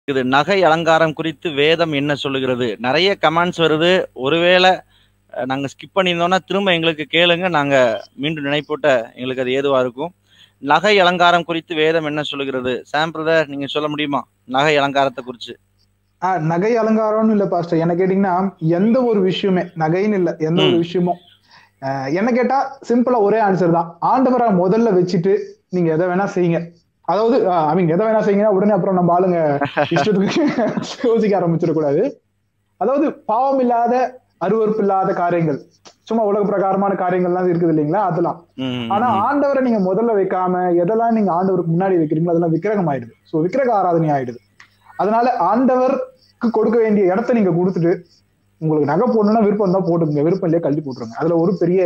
இது நகை அலங்காரம் குறித்து வேதம் என்ன சொல்லுகிறது நிறைய கமெண்ட்ஸ் வருது ஒருவேளை அஹ், நாங்க ஸ்கிப் பண்ணியிருந்தோம்னா திரும்ப எங்களுக்கு கேளுங்க நாங்க மீண்டும் நினைப்பூட்ட எங்களுக்கு அது ஏதுவா இருக்கும் நகை அலங்காரம் குறித்து வேதம் என்ன சொல்லுகிறது சாம் பிரதர் நீங்க சொல்ல முடியுமா நகை அலங்காரத்தை குறித்து ஆஹ் நகை அலங்காரம்னு இல்ல பாஸ்டர் என்ன கேட்டீங்கன்னா எந்த ஒரு விஷயமே நகைன்னு இல்ல எந்த ஒரு ம். விஷயமும் ஆஹ் என்ன கேட்டா சிம்பிளா ஒரே ஆன்சர் தான் ஆண்டவரை முதல்ல வச்சுட்டு நீங்க எதை வேணா செய்யுங்க அதாவது ஐ மீன் எதை வேணா செய்யுங்கன்னா உடனே அப்புறம் நம்ம ஆளுங்க இஷ்டத்துக்கு யோசிக்க ஆரம்பிச்சிடக்கூடாது அதாவது பாவம் இல்லாத அருவருப்பு இல்லாத காரியங்கள் சும்மா உலக பிரகாரமான காரியங்கள்லாம் இருக்குது இல்லைங்களா அதெல்லாம் ம், ஆனா ம், ஆண்டவரை நீங்க முதல்ல வைக்காம எதெல்லாம் நீங்க ஆண்டவருக்கு முன்னாடி வைக்கிறீங்களோ அதெல்லாம் விக்கிரகம் ஆயிடுது சோ விக்கிரக ஆராதனை ஆயிடுது அதனால ஆண்டவருக்கு கொடுக்க வேண்டிய இடத்த நீங்க கொடுத்துட்டு உங்களுக்கு நகை போடணும்னா விருப்பம் தான் போட்டுக்கோங்க விருப்பம் இல்லையா கழட்டி போட்டுருங்க அதுல ஒரு பெரிய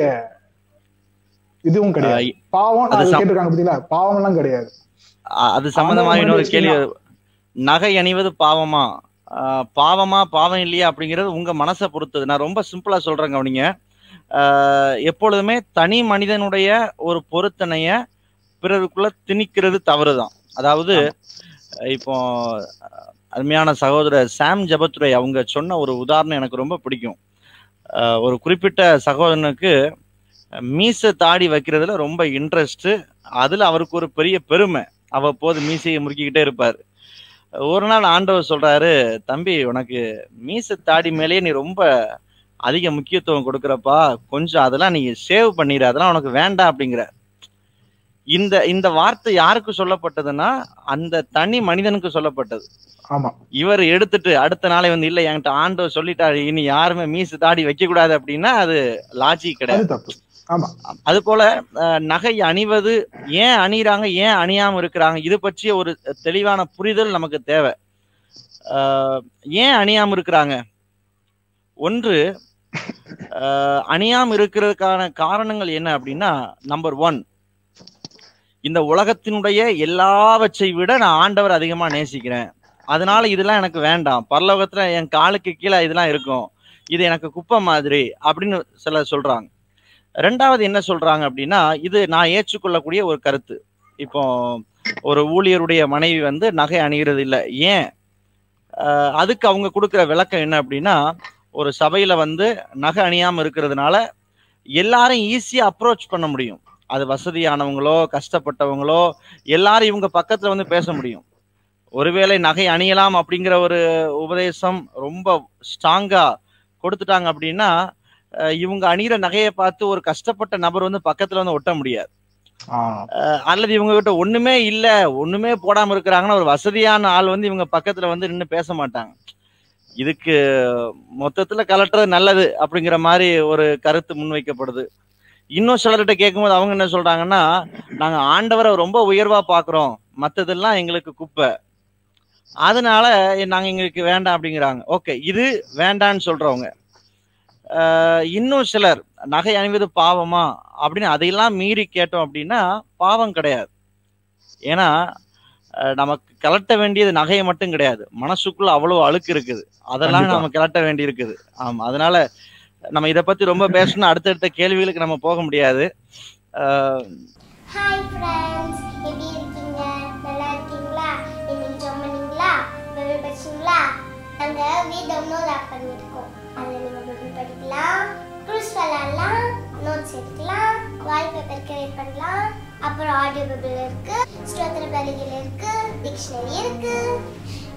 இதுவும் கிடையாது அஹ், பாவம் அது அது சம்- கேட்டிருக்காங்க பாத்தீங்களா பாவம் எல்லாம் கிடையாது அ- அது சம்பந்தமா ஆண்டவர் இன்னொரு முன்னாடி கேள்வி வச்சீங்கன்னா- நகை அணிவது பாவமா ஆஹ் பாவமா பாவம் இல்லையா அப்படிங்கிறது உங்க மனசை பொறுத்தது நான் ரொம்ப சிம்பிளா சொல்றேங்க கவனிங்க ஆஹ் எப்பொழுதுமே தனி மனிதனுடைய ஒரு பொருத்தனைய பிறருக்குள்ள திணிக்கிறது தவறுதான் அதாவது இப்போ அஹ், அருமையான சகோதரர் சாம் ஜபத்துரை அவங்க சொன்ன ஒரு உதாரணம் எனக்கு ரொம்ப பிடிக்கும் ஆஹ் ஒரு குறிப்பிட்ட சகோதரனுக்கு மீச தாடி வைக்கிறதுல ரொம்ப இன்ட்ரெஸ்ட் அதுல அவருக்கு ஒரு பெரிய பெருமை அவ்வப்போது மீசையை முறுக்கிக்கிட்டே இருப்பார் ஒரு நாள் ஆண்டவர் சொல்றாரு தம்பி உனக்கு மீச தாடி மேலேயே நீ ரொம்ப அதிக முக்கியத்துவம் கொடுக்குறப்பா கொஞ்சம் அதெல்லாம் நீ சேவ் பண்ணிடு அதெல்லாம் உனக்கு வேண்டாம் அப்படிங்கிற இந்த இந்த வார்த்தை யாருக்கு சொல்லப்பட்டதுன்னா அந்த தனி மனிதனுக்கு சொல்லப்பட்டது ஆமா இவர் எடுத்துட்டு அடுத்த நாளை வந்து இல்ல என்கிட்ட ஆண்டவர் சொல்லிட்டாரு இனி யாருமே மீசு தாடி வைக்க கூடாது அப்படின்னா அது லாஜிக் கிடையாது அது தப்பு ஆமா அது போல அஹ், நகை அணிவது ஏன் அணிகிறாங்க ஏன் அணியாம இருக்கிறாங்க இது பற்றிய ஒரு தெளிவான புரிதல் நமக்கு தேவை அஹ், ஏன் அணியாம இருக்கிறாங்க ஒன்று அஹ், அணியாம இருக்கிறதுக்கான காரணங்கள் என்ன அப்படின்னா நம்பர் ஒன் இந்த உலகத்தினுடைய எல்லாவற்றை விட நான் ஆண்டவர் அதிகமா நேசிக்கிறேன் அதனால இதெல்லாம் எனக்கு வேண்டாம் பரலோகத்துல என் காலுக்கு கீழே இதெல்லாம் இருக்கும் இது எனக்கு குப்பை மாதிரி அப்படின்னு சிலர் சொல்றாங்க ரெண்டாவது என்ன சொல்றாங்க அப்படின்னா இது நான் ஏற்றுக்கொள்ளக்கூடிய ஒரு கருத்து இப்போ ஒரு ஊழியருடைய மனைவி வந்து நகை அணிகிறது இல்லை ஏன் ஆஹ் அதுக்கு அவங்க கொடுக்குற விளக்கம் என்ன அப்படின்னா ஒரு சபையில வந்து நகை அணியாம இருக்கிறதுனால எல்லாரும் ஈஸியா அப்ரோச் பண்ண முடியும் அது வசதியானவங்களோ கஷ்டப்பட்டவங்களோ எல்லாரும் இவங்க பக்கத்துல வந்து பேச முடியும் ஒருவேளை நகை அணியலாம் அப்படிங்கிற ஒரு உபதேசம் ரொம்ப ஸ்ட்ராங்கா கொடுத்துட்டாங்க அப்படின்னா அஹ் இவங்க அணிகிற நகையை பார்த்து ஒரு கஷ்டப்பட்ட நபர் வந்து பக்கத்துல வந்து ஒட்ட முடியாது ஆஹ் அஹ் அல்லது இவங்க கிட்ட ஒண்ணுமே இல்ல ஒண்ணுமே போடாம இருக்கிறாங்கன்னா ஒரு வசதியான ஆள் வந்து இவங்க பக்கத்துல வந்து நின்று பேச மாட்டாங்க இதுக்கு மொத்தத்துல கலட்டுறது நல்லது அப்படிங்கிற மாதிரி ஒரு கருத்து முன்வைக்கப்படுது இன்னும் சிலர்கிட்ட கேட்கும்போது அவங்க என்ன சொல்றாங்கன்னா நாங்க ஆண்டவரை ரொம்ப உயர்வா பாக்குறோம் மத்ததெல்லாம் எங்களுக்கு குப்பை அதனால நாங்க எங்களுக்கு வேண்டாம் அப்படிங்கிறாங்க ஓகே இது வேண்டான்னு சொல்றவங்க ஆஹ் இன்னும் சிலர் நகை அணிவது பாவமா அப்படின்னு அதையெல்லாம் மீறி கேட்டோம் அப்படின்னா பாவம் கிடையாது ஏன்னா அஹ் நமக்கு கலட்ட வேண்டியது நகையை மட்டும் கிடையாது மனசுக்குள்ள அவ்வளவு அழுக்கு இருக்குது அதெல்லாம் கண்டிப்பா. நம்ம கலட்ட வேண்டி இருக்குது ஆமா அதனால நம்ம இதை பத்தி ரொம்ப பேசணும் அடுத்தடுத்த கேள்விகளுக்கு நம்ம போக முடியாது ஆஹ் ஹாய் ஃப்ரெண்ட்ஸ் எப்படி இருக்கீங்க நல்லா இருக்கீங்களா இன்னைக்கு ஜாம் பண்ணீங்களா பைபிள் படிச்சீங்களா நாங்கள் வீட் டவுன்லோட் பண்ணியிருக்கோம் அதில் நீங்கள் பைபிள் படிக்கலாம் க்ரூஸ் விளாட்லாம் நோட்ஸ் எடுக்கலாம் வால்பேப்பர் கிரியேட் பண்ணலாம் அப்புறம் ஆடியோ பைபிள் இருக்கு ஸ்தோத்திர பலிகள் இருக்கு டிக்ஷனரி இருக்கு